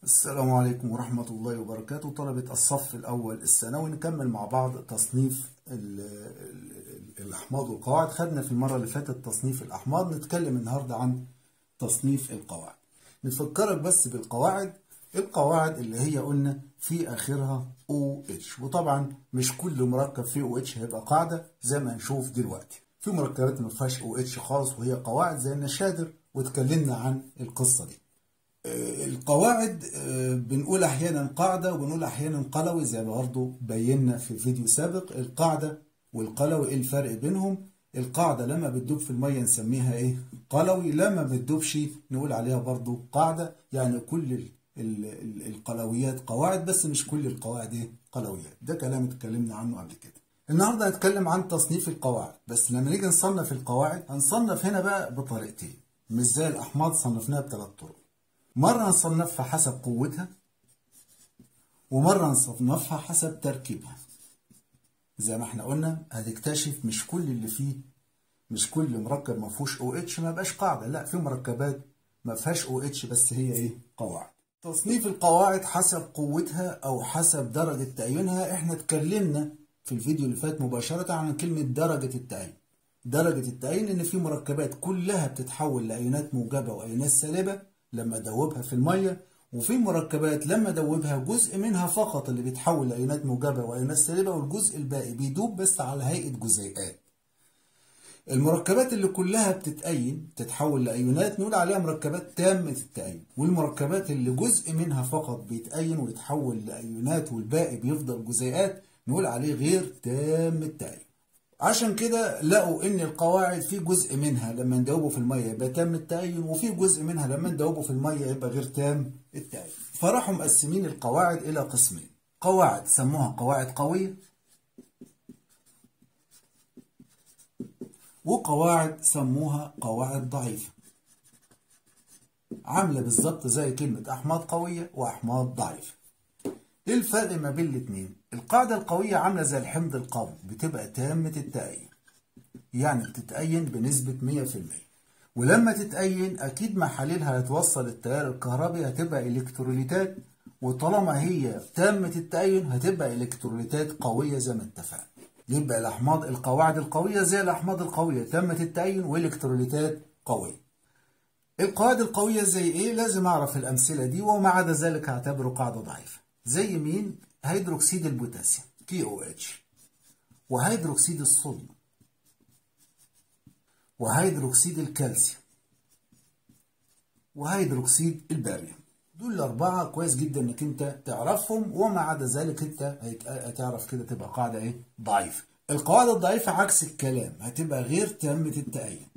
السلام عليكم ورحمة الله وبركاته طلبة الصف الأول الثانوي نكمل مع بعض تصنيف ال- ال- الأحماض والقواعد خدنا في المرة اللي فاتت تصنيف الأحماض نتكلم النهاردة عن تصنيف القواعد نفكرك بس بالقواعد القواعد اللي هي قلنا في آخرها OH وطبعا مش كل مركب فيه OH هيبقى قاعدة زي ما هنشوف دلوقتي في مركبات ما فيهاش OH خالص وهي قواعد زي النشادر واتكلمنا عن القصة دي القواعد آه، بنقول احيانا قاعده وبنقول احيانا قلوي زي ما برضه بينا في فيديو سابق القاعده والقلوي ايه الفرق بينهم القاعده لما بتدوب في الميه نسميها ايه قلوي لما بتدوبش نقول عليها برضه قاعده يعني كل ال- ال- ال- القلويات قواعد بس مش كل القواعد ايه قلويات ده كلام اتكلمنا عنه قبل كده النهارده هنتكلم عن تصنيف القواعد بس لما نيجي نصنف القواعد هنصنف هنا بقى بطريقتين مش زي الاحماض صنفناها بثلاث طرق مرة نصنفها حسب قوتها ومرة نصنفها حسب تركيبها زي ما احنا قلنا هتكتشف مش كل اللي فيه مش كل مركب ما فيهوش او اتش ما بقاش قاعدة لا في مركبات ما فيهاش او اتش بس هي ايه قواعد تصنيف القواعد حسب قوتها او حسب درجة تأينها احنا اتكلمنا في الفيديو اللي فات مباشرة عن كلمة درجة التأين درجة التأين إن في مركبات كلها بتتحول لأيونات موجبة وأيونات سالبة لما أدوبها في المية وفي مركبات لما أدوبها جزء منها فقط اللي بيتحول لأيونات موجبة وأيونات سالبة والجزء الباقي بيدوب بس على هيئة جزيئات المركبات اللي كلها بتتأين تتحول لأيونات نقول عليها مركبات تامة التأين والمركبات اللي جزء منها فقط بيتأين ويتحول لأيونات والباقي بيفضل جزيئات نقول عليه غير تام التأين عشان كده لقوا ان القواعد في جزء منها لما ندوبه في الميه يبقى تام التأين وفي جزء منها لما ندوبه في الميه يبقى غير تام التأين فراحوا مقسمين القواعد الى قسمين قواعد سموها قواعد قويه وقواعد سموها قواعد ضعيفه عامله بالظبط زي كلمه احماض قويه واحماض ضعيفه ايه الفرق ما بين الاتنين القاعدة القوية عاملة زي الحمض القوي بتبقى تامة التأين يعني بتتأين بنسبة 100% ولما تتأين أكيد محاليلها هتوصل التيار الكهربي هتبقى إلكتروليتات وطالما هي تامة التأين هتبقى إلكتروليتات قوية زي ما اتفقنا يبقى الأحماض القواعد القوية زي الأحماض القوية تامة التأين وإلكتروليتات قوية القواعد القوية زي إيه؟ لازم أعرف الأمثلة دي وما عدا ذلك هعتبره قاعدة ضعيفة زي مين؟ هيدروكسيد البوتاسيوم كي او اتش وهيدروكسيد الصوديوم وهيدروكسيد الكالسيوم وهيدروكسيد الباريوم دول الأربعة كويس جدا إنك أنت تعرفهم وما عدا ذلك أنت هيت- هتعرف كده تبقى قاعدة إيه؟ ضعيفة. القواعد الضعيفة عكس الكلام هتبقى غير تامة التأين.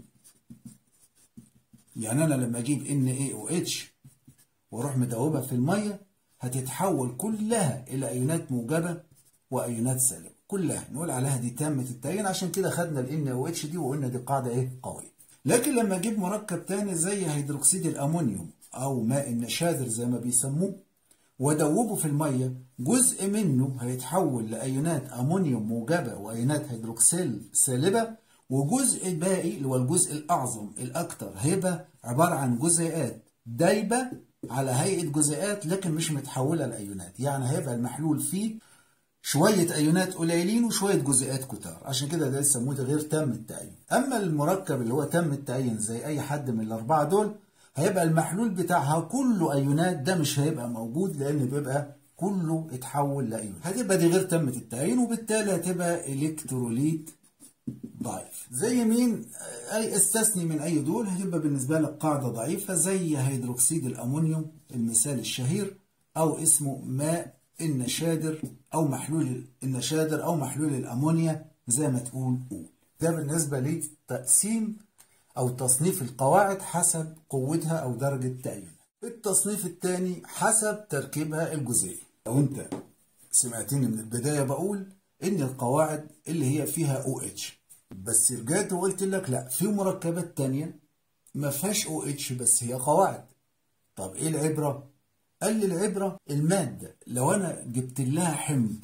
يعني أنا لما أجيب NaOH واروح مدوبها في الميه هتتحول كلها الى ايونات موجبه وايونات سالبه كلها نقول عليها دي تامه التأين عشان كده خدنا ال NaOH دي وقلنا دي قاعده ايه قويه لكن لما اجيب مركب تاني زي هيدروكسيد الامونيوم او ماء النشادر زي ما بيسموه وادوبه في الميه جزء منه هيتحول لايونات امونيوم موجبه وايونات هيدروكسيل سالبه وجزء الباقي اللي هو الجزء الاعظم الاكثر هيبقى عباره عن جزيئات دايبه على هيئه جزيئات لكن مش متحوله لايونات يعني هيبقى المحلول فيه شويه ايونات قليلين وشويه جزيئات كتار عشان كده ده يسموه ده غير تام التأين اما المركب اللي هو تم التأين زي اي حد من الاربعه دول هيبقى المحلول بتاعها كله ايونات ده مش هيبقى موجود لان بيبقى كله اتحول لايون هتبقى دي غير تامه التأين وبالتالي هتبقى الكتروليت ضعيف زي مين اي استثني من اي دول هتبقى بالنسبه لك قاعده ضعيفه زي هيدروكسيد الامونيوم المثال الشهير او اسمه ماء النشادر او محلول النشادر او محلول الامونيا زي ما تقول قول ده بالنسبه لتقسيم او تصنيف القواعد حسب قوتها او درجه تأيينها التصنيف الثاني حسب تركيبها الجزيئي لو انت سمعتني من البدايه بقول ان القواعد اللي هي فيها او اتش بس رجعت وقلت لك لا في مركبات تانية ما فيهاش او اتش بس هي قواعد طب ايه العبره قال لي العبره الماده لو انا جبت لها حمض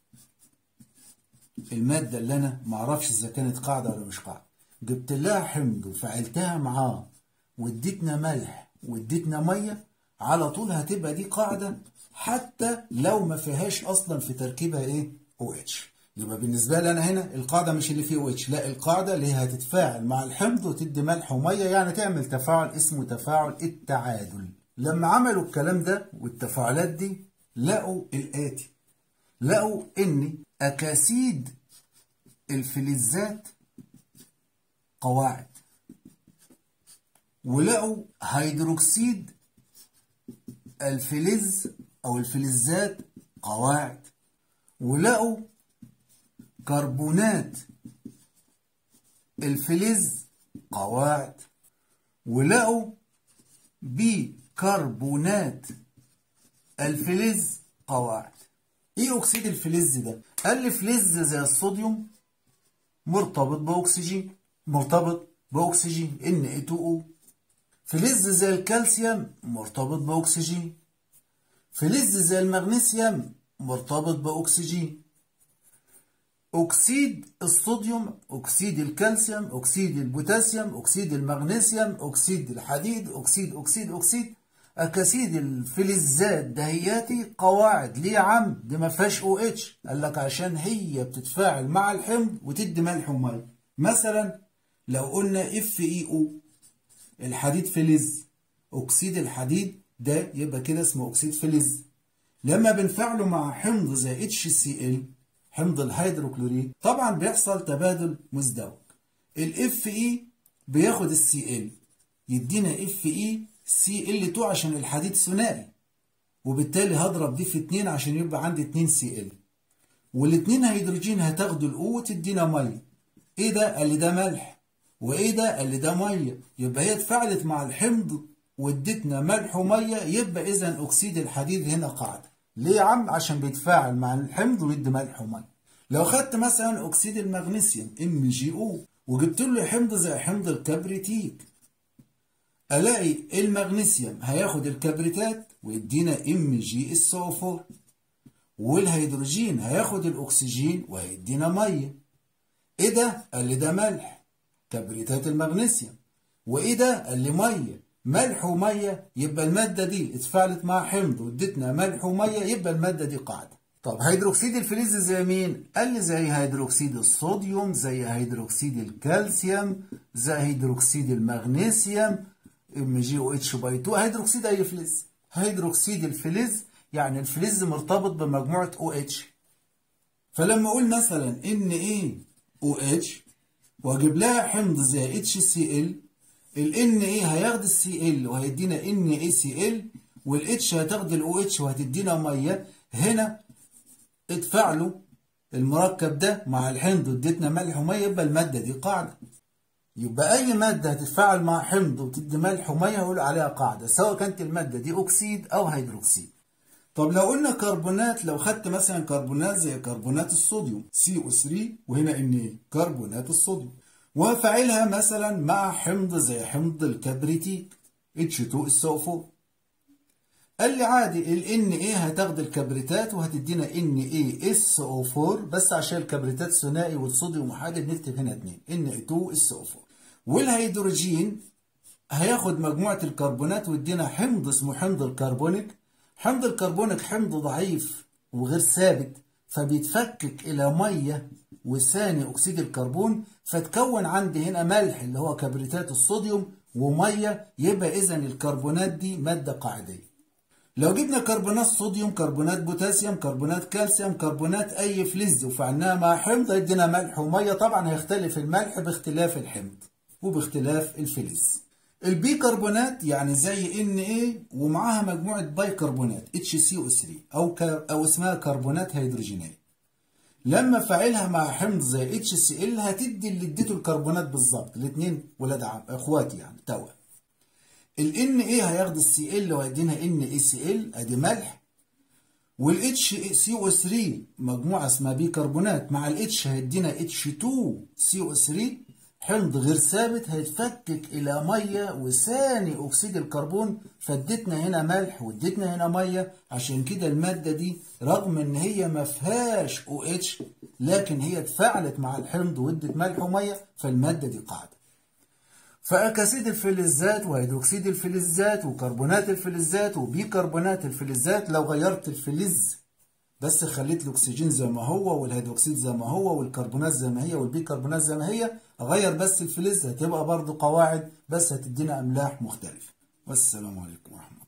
الماده اللي انا ما اعرفش اذا كانت قاعده ولا مش قاعده جبت لها حمض وفعلتها معاه واديتنا ملح واديتنا ميه على طول هتبقى دي قاعدة حتى لو ما فيهاش أصلا في تركيبها إيه OH يبقى بالنسبة لي أنا هنا القاعدة مش اللي فيه OH لا القاعدة اللي هتتفاعل مع الحمض وتدي ملح ومية يعني تعمل تفاعل اسمه تفاعل التعادل لما عملوا الكلام ده والتفاعلات دي لقوا الآتي لقوا إن أكاسيد الفلزات قواعد ولقوا هيدروكسيد الفلز أو الفلزات قواعد ولقوا كربونات الفلز قواعد ولقوا بيكربونات الفلز قواعد ايه اكسيد الفلز ده قال لي فلز زي الصوديوم مرتبط باكسجين مرتبط باكسجين Na2O فلز زي الكالسيوم مرتبط باكسجين فلز زي المغنيسيوم مرتبط باكسجين اكسيد الصوديوم اكسيد الكالسيوم اكسيد البوتاسيوم اكسيد المغنيسيوم اكسيد الحديد اكسيد اكسيد اكسيد اكاسيد الفلزات دهياتي قواعد ليه يا عم دي ما فيهاش او اتش قال لك عشان هي بتتفاعل مع الحمض وتدي ملح وميه مثلا لو قلنا اف اي او الحديد فلز اكسيد الحديد ده يبقى كده اسمه اكسيد فلز لما بنفعله مع حمض زي اتش سي ال حمض الهيدروكلوريد طبعا بيحصل تبادل مزدوج الاف اي بياخد السي ال يدينا اف اي سي ال 2 عشان الحديد ثنائي وبالتالي هضرب دي في 2 عشان يبقى عندي 2 سي ال والاثنين هيدروجين هتاخدوا الاو وتدينا ميه ايه ده قال لي ده ملح وايه ده قال لي ده ميه يبقى هي اتفاعلت مع الحمض وادتنا ملح وميه يبقى اذا اكسيد الحديد هنا قاعده ليه يا عم عشان بيتفاعل مع الحمض ويدي ملح وميه لو خدت مثلا اكسيد المغنيسيوم ام جي او وجبت له حمض زي حمض الكبريتيك الاقي المغنيسيوم هياخد الكبريتات ويدينا ام جي اس او 4 والهيدروجين هياخد الاكسجين وهيدينا ميه ايه ده قال لي ده ملح كبريتات المغنيسيوم وايه ده قال لي ميه ملح وميه يبقى الماده دي اتفاعلت مع حمض وادتنا ملح وميه يبقى الماده دي قاعده طب هيدروكسيد الفلز زي مين قال لي زي هيدروكسيد الصوديوم زي هيدروكسيد الكالسيوم زي هيدروكسيد المغنيسيوم ام جي او اتش باي 2 هيدروكسيد اي فلز هيدروكسيد الفلز يعني الفلز مرتبط بمجموعه او اتش فلما اقول مثلا ان ايه او اتش واجيب لها حمض زي اتش سي ال الان ايه هياخد السي ال وهيدينا ان اي سي ال والاتش هتاخد الاو اتش وهتدينا ميه هنا اتفاعلوا المركب ده مع الحمض واديتنا ملح وميه يبقى الماده دي قاعده يبقى اي ماده هتتفاعل مع حمض وتدي ملح وميه هقول عليها قاعده سواء كانت الماده دي اكسيد او هيدروكسيد طب لو قلنا كربونات لو خدت مثلا كربونات زي كربونات الصوديوم CO3 وهنا ان ايه كربونات الصوديوم وفاعلها مثلا مع حمض زي حمض الكبريتيك H2SO4 قال لي عادي ال Na هتاخد الكبريتات وهتدينا NaSO4 بس عشان الكبريتات ثنائي والصوديوم حادد نكتب هنا 2 Na2SO4 والهيدروجين هياخد مجموعة الكربونات ويدينا حمض اسمه حمض الكربونيك حمض الكربونيك حمض ضعيف وغير ثابت فبيتفكك إلى مية وثاني أكسيد الكربون فتكون عندي هنا ملح اللي هو كبريتات الصوديوم ومية يبقى إذا الكربونات دي مادة قاعدية لو جبنا كربونات صوديوم كربونات بوتاسيوم كربونات كالسيوم كربونات أي فلز وفعلناها مع حمض هيدينا ملح ومية طبعا هيختلف الملح باختلاف الحمض وباختلاف الفلز البيكربونات يعني زي ان ايه ومعاها مجموعه بايكربونات اتش سي او 3 او كار او اسمها كربونات هيدروجينيه لما فاعلها مع حمض زي اتش سي ال هتدي اللي اديته الكربونات بالظبط الاثنين ولاد عم اخوات يعني توأم الان ايه هياخد السي ال وهيدينا ان اي سي ال ادي ملح والاتش سي او 3 مجموعه اسمها بيكربونات مع الاتش هيدينا اتش 2 سي او 3 حمض غير ثابت هيتفكك الى ميه وثاني اكسيد الكربون فادتنا هنا ملح وادتنا هنا ميه عشان كده الماده دي رغم ان هي ما فيهاش او اتش لكن هي اتفاعلت مع الحمض وادت ملح وميه فالماده دي قاعده فأكاسيد الفلزات وهيدروكسيد الفلزات وكربونات الفلزات وبيكربونات الفلزات لو غيرت الفلز بس خليت الأكسجين زي ما هو والهيدروكسيد زي ما هو والكربونات زي ما هي والبيكربونات زي ما هي أغير بس الفلز هتبقى برضو قواعد بس هتدينا أملاح مختلفة والسلام عليكم ورحمة الله